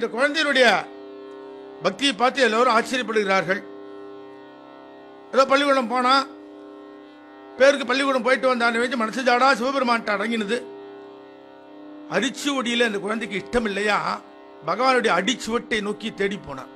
இந்த குழந்தையினுடைய பக்தியை பார்த்து எல்லோரும் ஆச்சரியப்படுகிறார்கள் ஏதோ பள்ளிக்கூடம் போனா பேருக்கு பள்ளிக்கூடம் போயிட்டு வந்தான்னு வச்சு மனசு ஜாடா சிவபெருமான்ட்ட அடங்கினது அரிச்சுவடியில அந்த குழந்தைக்கு இஷ்டம் இல்லையா பகவானுடைய அடிச்சுவட்டை நோக்கி தேடி போனான்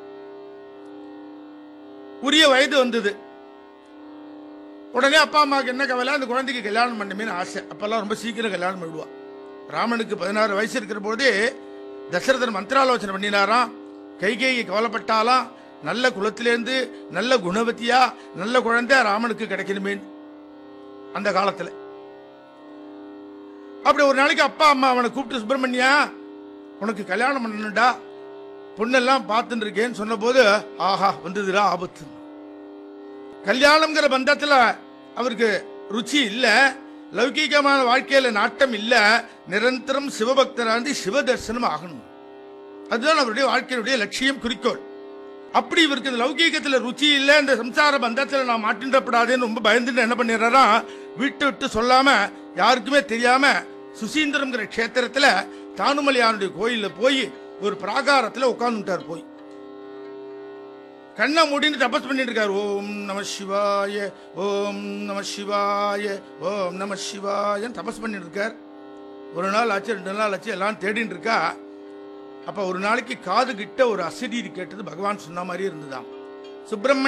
உரிய வயது வந்தது உடனே அப்பா அம்மாவுக்கு என்ன கவலை அந்த குழந்தைக்கு கல்யாணம் பண்ணுமேனு ஆசை அப்பெல்லாம் ரொம்ப சீக்கிரம் கல்யாணம் பண்ணிடுவா ராமனுக்கு பதினாறு வயசு இருக்கிற போதே தசரதன் மந்திராலோசனை பண்ணினாராம் கைகேயி கவலைப்பட்டாலாம் நல்ல குலத்திலேருந்து நல்ல குணவதியா நல்ல குழந்தை ராமனுக்கு கிடைக்கணுமேன்னு அந்த காலத்துல அப்படி ஒரு நாளைக்கு அப்பா அம்மா அவனை கூப்பிட்டு சுப்பிரமணியா உனக்கு கல்யாணம் பண்ணணும்டா பொண்ணெல்லாம் பார்த்துட்டு இருக்கேன்னு சொன்னபோது ஆஹா வந்ததுடா ஆபத்து கல்யாணம்ங்கிற பந்தத்துல அவருக்கு ருச்சி இல்ல லௌகீகமான வாழ்க்கையில நாட்டம் இல்ல நிரந்தரம் சிவபக்தராந்தி சிவ தரிசனம் ஆகணும் அதுதான் அவருடைய வாழ்க்கையினுடைய லட்சியம் குறிக்கோள் அப்படி இவருக்கு இந்த லௌகீகத்துல ருச்சி இல்ல இந்த சம்சார பந்தத்துல நான் மாட்டின்றப்படாதேன்னு ரொம்ப பயந்துட்டு என்ன பண்ணிடுறாரா வீட்டை விட்டு சொல்லாம யாருக்குமே தெரியாம சுசீந்திரம்ங்கிற க்ஷேத்திரத்துல தானுமலையானுடைய கோயில்ல போய் ஒரு பிராகாரத்துல உட்கார்ந்துட்டார் போய் கண்ணை மூடின்னு தபஸ் பண்ணிட்டு இருக்காரு ஓம் நம சிவாய ஓம் நம சிவாய ஓம் நம சிவாயன்னு தபஸ் பண்ணிட்டு இருக்கார் ஒரு நாள் ஆச்சு ரெண்டு நாள் ஆச்சு எல்லாம் தேடின்னு இருக்கா அப்ப ஒரு நாளைக்கு காது கிட்ட ஒரு அசரீரி கேட்டது பகவான் சொன்ன மாதிரி இருந்ததாம் சுப்பிரமணிய